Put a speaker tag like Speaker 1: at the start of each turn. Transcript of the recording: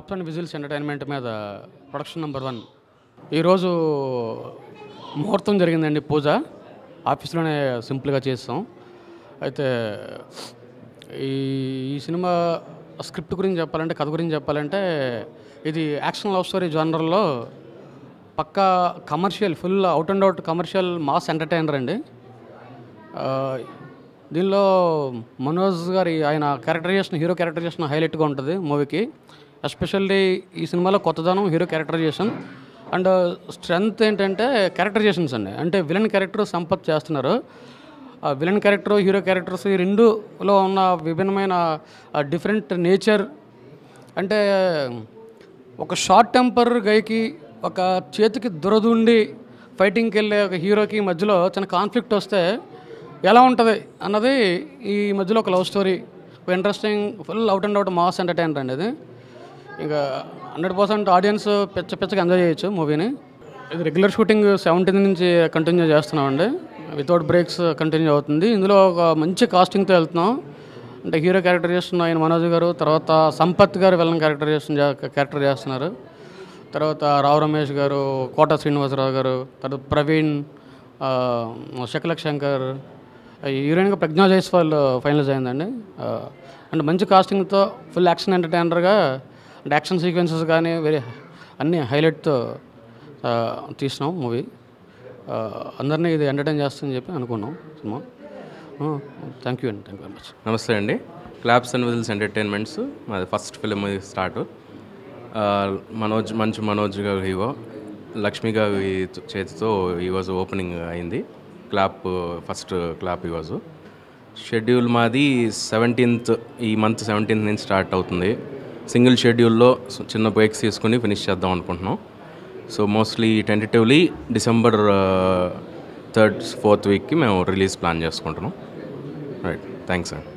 Speaker 1: claps and whistles entertainment మీద production number one ఈరోజు ముహూర్తం జరిగిందండి పూజ ఆఫీస్లోనే సింపుల్గా చేస్తాం అయితే ఈ ఈ సినిమా స్క్రిప్ట్ గురించి చెప్పాలంటే కథ గురించి చెప్పాలంటే ఇది యాక్షన్ లవ్ స్టోరీ జానర్లో పక్కా commercial full out and out commercial mass entertainer అండి ఆ, దీనిలో మనోజ్ గారి ఆయన క్యారెక్టరైజేషన్ హీరో క్యారెక్టరైజేషన్ హైలైట్గా ఉంటుంది మూవీకి ఎస్పెషల్లీ ఈ సినిమాలో కొత్తదనం హీరో క్యారెక్టరైజేషన్ అండ్ స్ట్రెంగ్త్ ఏంటంటే క్యారెక్టరైజేషన్స్ అండి అంటే విలన్ క్యారెక్టర్ సంపత్ చేస్తున్నారు ఆ విలన్ క్యారెక్టర్ హీరో క్యారెక్టర్స్ ఈ రెండులో ఉన్న విభిన్నమైన డిఫరెంట్ నేచర్ అంటే ఒక షార్ట్ టెంపర్ గైకి ఒక చేతికి దురదుండి ఫైటింగ్కి వెళ్ళే ఒక హీరోకి మధ్యలో చిన్న కాన్ఫ్లిక్ట్ వస్తే ఎలా ఉంటుంది అన్నది ఈ మధ్యలో ఒక లవ్ స్టోరీ ఒక interesting full out and out mass entertainer అండి అది ఇంకా హండ్రెడ్ పర్సెంట్ ఆడియన్స్ పిచ్చ పిచ్చగా ఎంజాయ్ చేయొచ్చు మూవీని ఇది రెగ్యులర్ షూటింగ్ సెవెంటీన్ నుంచి కంటిన్యూ చేస్తున్నామండి వితౌట్ బ్రేక్స్ కంటిన్యూ అవుతుంది ఇందులో ఒక మంచి కాస్టింగ్తో వెళ్తున్నాం అంటే హీరో క్యారెక్టర్ చేస్తున్న ఆయన మనోజ్ గారు తర్వాత సంపత్ గారు వెళ్ళని క్యారెక్టర్ చేస్తున్న క్యారెక్టర్ చేస్తున్నారు తర్వాత రావు రమేష్ గారు కోట శ్రీనివాసరావు గారు తర్వాత ప్రవీణ్ ఆ, శకలక్ శంకర్ ఈ హీరోయిన్గా ప్రజ్ఞా జైస్వాల్ ఫైనలైజ్ అయిందండి ఆ, అండ్ మంచి కాస్టింగ్తో ఫుల్ యాక్షన్ ఎంటర్టైనర్గా అంటే యాక్షన్ సీక్వెన్సెస్ కానీ వెరీ అన్ని హైలైట్తో తీసినాం మూవీ అందరినీ ఇది ఎంటర్టైన్ చేస్తుందని చెప్పి అనుకున్నాం సినిమా థ్యాంక్ యూ అండి థ్యాంక్ యూ వెరీ మచ్
Speaker 2: నమస్తే అండి క్లాప్స్ అండ్ విజిల్స్ ఎంటర్టైన్మెంట్స్ మాది ఫస్ట్ ఫిలిం ఇది స్టార్ట్ మనోజ్ మంచు మనోజ్ గారు హీరో లక్ష్మి గారి చేతితో ఈరోజు ఓపెనింగ్ అయింది క్లాప్ ఫస్ట్ క్లాప్ ఈరోజు షెడ్యూల్ మాది సెవెంటీన్త్ ఈ మంత్ సెవెంటీన్త్ నుంచి స్టార్ట్ అవుతుంది సింగిల్ షెడ్యూల్లో చిన్న బ్రేక్స్ తీసుకుని ఫినిష్ చేద్దాం అనుకుంటున్నాం so mostly tentatively December third fourth వీక్కి మేము రిలీజ్ ప్లాన్ చేసుకుంటున్నాం రైట్ థ్యాంక్స్ అండి